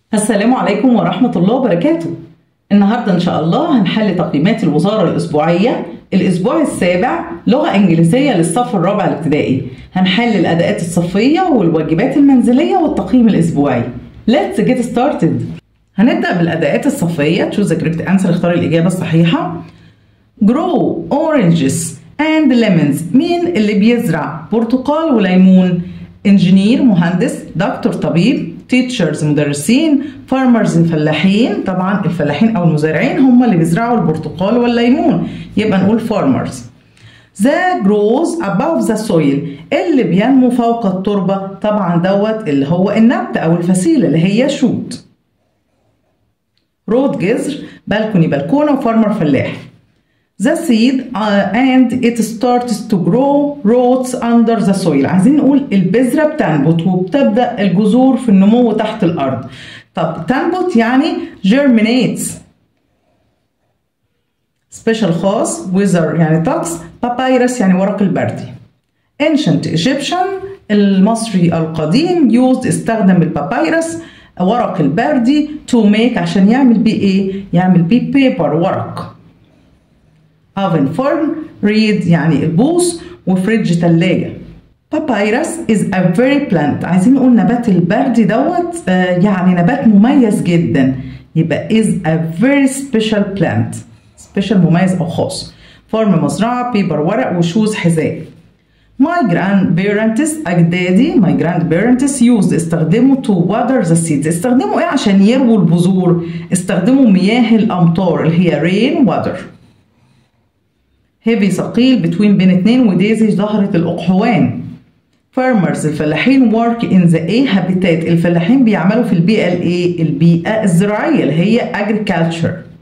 السلام عليكم ورحمة الله وبركاته النهاردة إن شاء الله هنحل تقييمات الوزارة الأسبوعية الأسبوع السابع لغة إنجليزية للصف الرابع الابتدائي هنحل الأداءات الصفية والواجبات المنزلية والتقييم الأسبوعي Let's get started هنبدأ بالأداءات الصفية choose the correct answer اختار الإجابة الصحيحة grow oranges and lemons مين اللي بيزرع برتقال وليمون انجينير مهندس دكتور طبيب تيتشرز مدرسين فارمرز فلاحين طبعا الفلاحين او المزارعين هم اللي بيزرعوا البرتقال والليمون يبقى نقول فارمرز The grows above the soil اللي بينمو فوق التربة طبعا دوت اللي هو النبت أو الفسيلة اللي هي شوت رود جذر بلكوني بلكونة وفارمر فلاح The seed uh, and it starts to grow roots under the soil عايزين نقول البذرة بتنبت وبتبدأ الجذور في النمو تحت الأرض طب تنبت يعني germinates سبيشال خاص wither يعني طقس papyrus يعني ورق البردي ancient Egyptian المصري القديم used استخدم البابايرس ورق البردي to make عشان يعمل بيه ايه؟ يعمل بيه paper ورق oven farm reed يعني البوص وفريج تلاجة papyrus is a very plant عايزين نقول نبات البردي دوت آه يعني نبات مميز جدا يبقى is a very special plant special مميز أو خاص فارم مزرعة بيبر ورق وشوز حذاء My grandparents أجدادي my grandparents used استخدموا to water the seeds استخدموا إيه عشان يرووا البذور استخدموا مياه الأمطار اللي هي rain water هيفي ثقيل بتوين بين اتنين وديزي ظهرت الأقحوان farmers الفلاحين work in the A habitat الفلاحين بيعملوا في البيئة الايه البيئة الزراعية اللي هي agriculture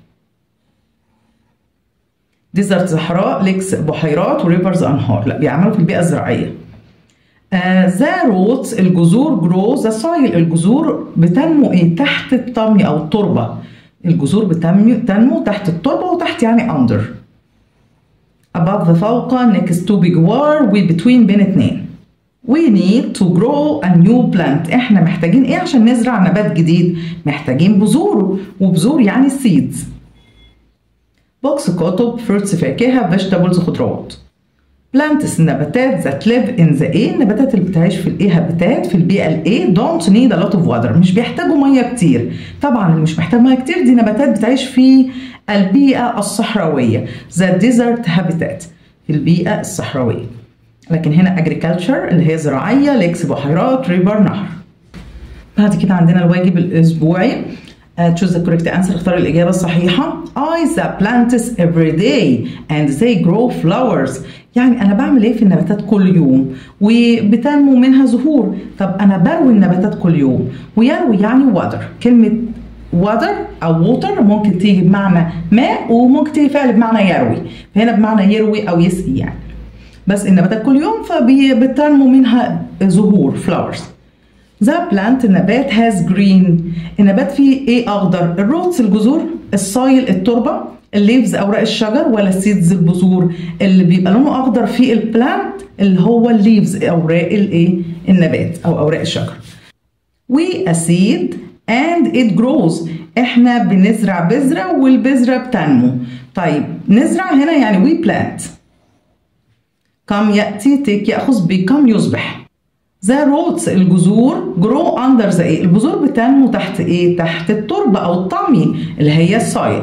ديزرت صحراء ليكس بحيرات وريفرز انهار لا بيعملوا في البيئة الزراعية ذا روتس الجذور جرو ذا سايل الجذور بتنمو ايه تحت الطمي او التربة الجذور بتنمو تنمو تحت التربة وتحت يعني under above فوق next to بجوار وبتوين بين اتنين we need to grow a new plant احنا محتاجين ايه عشان نزرع نبات جديد محتاجين بذور وبذور يعني seeds بوكس كتب fruits فاكهة vegetables خضروات plants النباتات that live in the A النباتات اللي بتعيش في الايه هابيتات في البيئة الايه don't need a lot of water مش بيحتاجوا مية كتير طبعا اللي مش محتاج مية كتير دي نباتات بتعيش في البيئة الصحراوية the desert habitat في البيئة الصحراوية لكن هنا agriculture اللي هي زراعية ليكس بحيرات ريفر نهر بعد كده عندنا الواجب الأسبوعي uh, choose the correct answer اختار الإجابة الصحيحة I the plants every day and they grow flowers يعني أنا بعمل إيه في النباتات كل يوم وبتنمو منها زهور طب أنا بروي النباتات كل يوم ويروي يعني water كلمة water أو water ممكن تيجي بمعنى ماء وممكن تيجي فعل بمعنى يروي فهنا بمعنى يروي أو يسقي يعني بس النباتات كل يوم فبتنمو منها زهور flowers ذا بلانت النبات هاز جرين النبات فيه ايه اخضر الروتس الجذور السايل التربه الليفز اوراق الشجر ولا السيدز البذور اللي بيبقى لونه اخضر في البلانت اللي هو الليفز اوراق الايه النبات او اوراق الشجر we a seed and it grows احنا بنزرع بذره والبذره بتنمو طيب نزرع هنا يعني we plant كم ياتي تيك ياخذ بكم يصبح ذا روتس الجذور جرو اندر ذا ايه البذور بتنمو تحت ايه تحت التربه او الطمي اللي هي السايل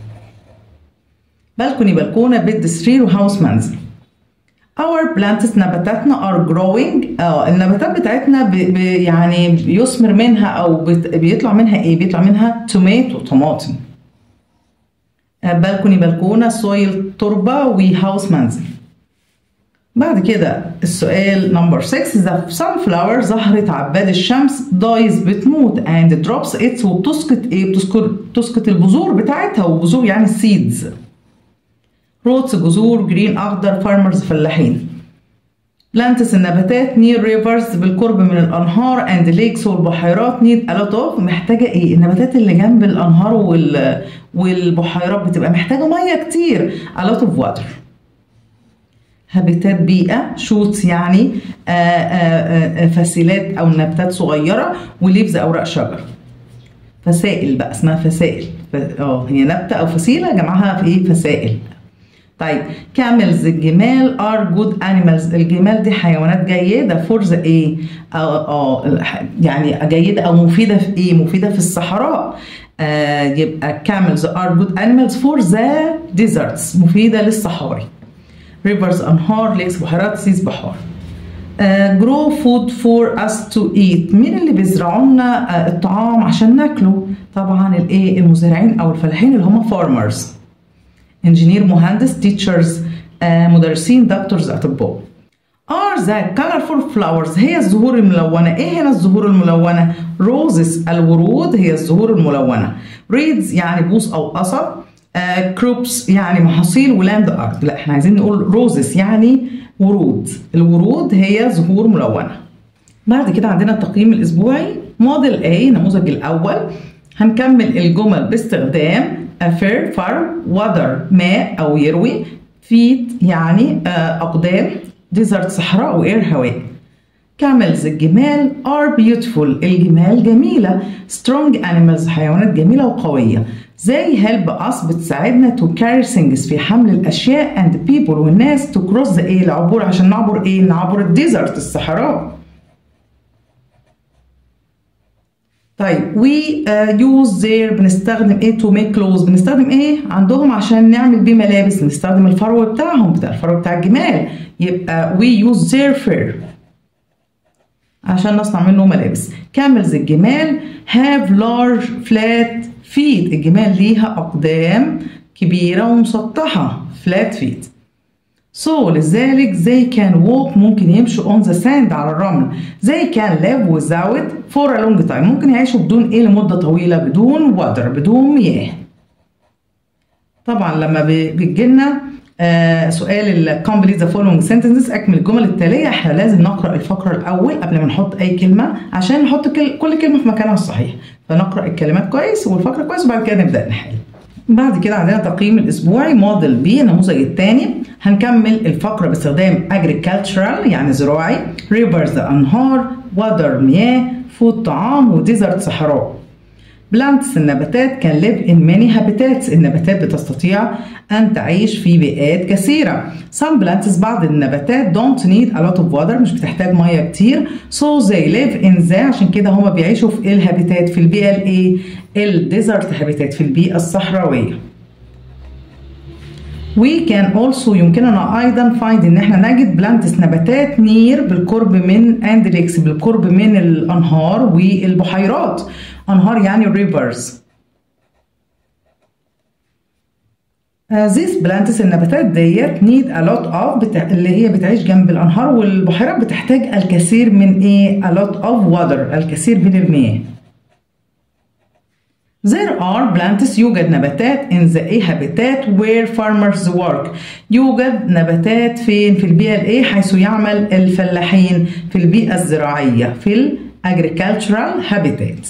بلكوني بلكونه بيت سرير وهاوس منزل Our plants نباتاتنا are growing اه النباتات بتاعتنا ب ب يعني بيثمر منها او بت بيطلع منها ايه بيطلع منها توماتو طماطم بلكوني بلكونه سويل تربه وهاوس منزل بعد كده السؤال نمبر 6 ذا sunflower زهرة عباد الشمس دايز بتموت and drops its وبتسقط ايه بتسقط بتسقط البذور بتاعتها وبذور يعني seeds روتس جذور جرين اخضر فارمرز فلاحين بلانتس النباتات نير ريفرز بالقرب من الانهار اند ليكس والبحيرات نيد a lot of محتاجه ايه النباتات اللي جنب الانهار وال والبحيرات بتبقى محتاجه ميه كتير a lot of water هابيتات بيئة شوتس يعني آآ آآ فسيلات أو نباتات صغيرة وليفز أوراق شجر فسائل بقى اسمها فسائل ف- اه هي نبتة أو فسيلة جمعها في إيه فسائل طيب كاملز الجمال ار جود انيمالز الجمال دي حيوانات جيده فور ذا ايه اه اه يعني جيده او مفيده في ايه مفيده في الصحراء آه يبقى كاملز ار جود انيمالز فور ذا ديزرتس مفيده للصحاري ريفرز انهار ليكس بحيرات سيز بحار جرو فود فور اس تو ايت مين اللي بيزرعوا لنا آه الطعام عشان ناكله طبعا الايه المزارعين او الفلاحين اللي هم فارمرز انجينير مهندس تيتشرز مدرسين دكتورز اطباء are the colorful flowers هي الزهور الملونة ايه هنا الزهور الملونة roses الورود هي الزهور الملونة reeds يعني بوص او قصب uh, crops يعني محاصيل ولاند ارض لا احنا عايزين نقول roses يعني ورود الورود هي زهور ملونة بعد كده عندنا التقييم الاسبوعي موديل A النموذج الاول هنكمل الجمل باستخدام affair فر weather ماء او يروي feet يعني آه، اقدام desert صحراء واير هواء camels الجمال are beautiful الجمال جميلة strong animals حيوانات جميلة وقوية they help us بتساعدنا to carry things في حمل الأشياء and people والناس to cross the ايه العبور عشان نعبر ايه نعبر الديزرت الصحراء طيب we uh, use their بنستخدم ايه to make clothes بنستخدم ايه عندهم عشان نعمل بيه ملابس بنستخدم الفرو بتاعهم بتاع الفرو بتاع الجمال يبقى we use their fur عشان نصنع منه ملابس camels الجمال have large flat feet الجمال ليها أقدام كبيرة ومسطحة flat feet So لذلك they can walk ممكن يمشوا on the sand على الرمل they can live without for a long time ممكن يعيشوا بدون ايه لمدة طويلة بدون water بدون مياه طبعا لما بيجي لنا آه سؤال ال complete the following sentences اكمل الجمل التالية احنا لازم نقرأ الفقرة الأول قبل ما نحط أي كلمة عشان نحط كل, كل كلمة في مكانها الصحيح فنقرأ الكلمات كويس والفقرة كويس وبعد كده نبدأ نحل بعد كده عندنا تقييم الاسبوعي موديل بي النموذج الثاني هنكمل الفقره باستخدام agricultural يعني زراعي rivers انهار water مياه فود طعام وديزرت صحراء plants النباتات can live in many habitats النباتات بتستطيع أن تعيش في بيئات كثيرة some plants بعض النباتات don't need a lot of water مش بتحتاج مياه كتير so they live in the عشان كده هما بيعيشوا في الهابيتات في البيئة الايه الديزرت هابيتات في البيئة الصحراوية We can also يمكننا أيضا find إن إحنا نجد بلانتس نباتات نير بالقرب من and lakes بالقرب من الأنهار والبحيرات أنهار يعني rivers These plants النباتات ديت need a lot of بتا... اللي هي بتعيش جنب الأنهار والبحيرات بتحتاج الكثير من إيه a lot of water الكثير من المياه There are plants يوجد نباتات in the A habitat where farmers work يوجد نباتات فين في البيئة الإيه حيث يعمل الفلاحين في البيئة الزراعية في ال agricultural habitat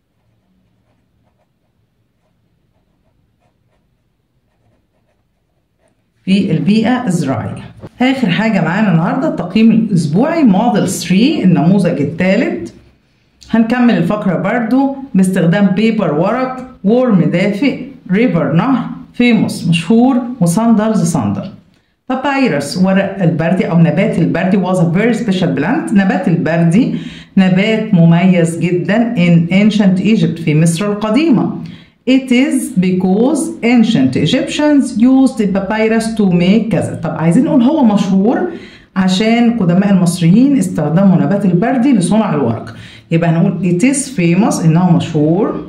في البيئة الزراعية آخر حاجة معانا النهاردة التقييم الأسبوعي موديل 3 النموذج الثالث هنكمل الفقرة برضو باستخدام بيبر ورق وورم دافئ ريفر نهر فيموس مشهور وساندرز صندل بابايرس ورق البردي أو نبات البردي was a very special plant نبات البردي نبات مميز جدا in ancient Egypt في مصر القديمة It is because ancient Egyptians used the papyrus to make كذا طب عايزين نقول هو مشهور عشان قدماء المصريين استخدموا نبات البردي لصنع الورق يبقى هنقول it is famous انه مشهور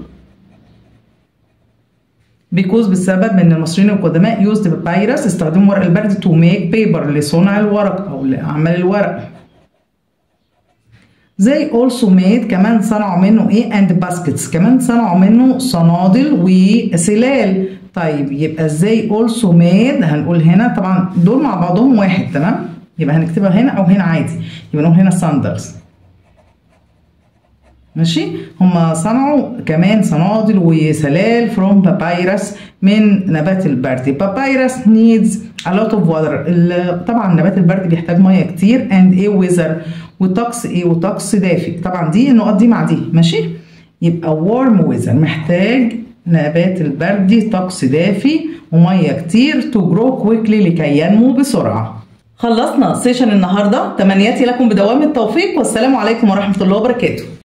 because بسبب ان المصريين القدماء used papyrus استخدموا ورق البرد to make paper لصنع الورق او لعمل الورق They also made كمان صنعوا منه ايه and baskets كمان صنعوا منه صنادل وسلال طيب يبقى ازاي also made هنقول هنا طبعا دول مع بعضهم واحد تمام يبقى هنكتبها هنا او هنا عادي يبقى نقول هنا sandals ماشي هم صنعوا كمان صنادل وسلال from papyrus من نبات البردي papyrus needs a lot of water طبعا نبات البردي بيحتاج ميه كتير and a weather وطقس ايه وطقس دافئ طبعا دي النقط دي مع دي ماشي يبقى warm weather محتاج نبات البردي طقس دافي وميه كتير to grow quickly لكي ينمو بسرعه خلصنا سيشن النهارده تمنياتي لكم بدوام التوفيق والسلام عليكم ورحمه الله وبركاته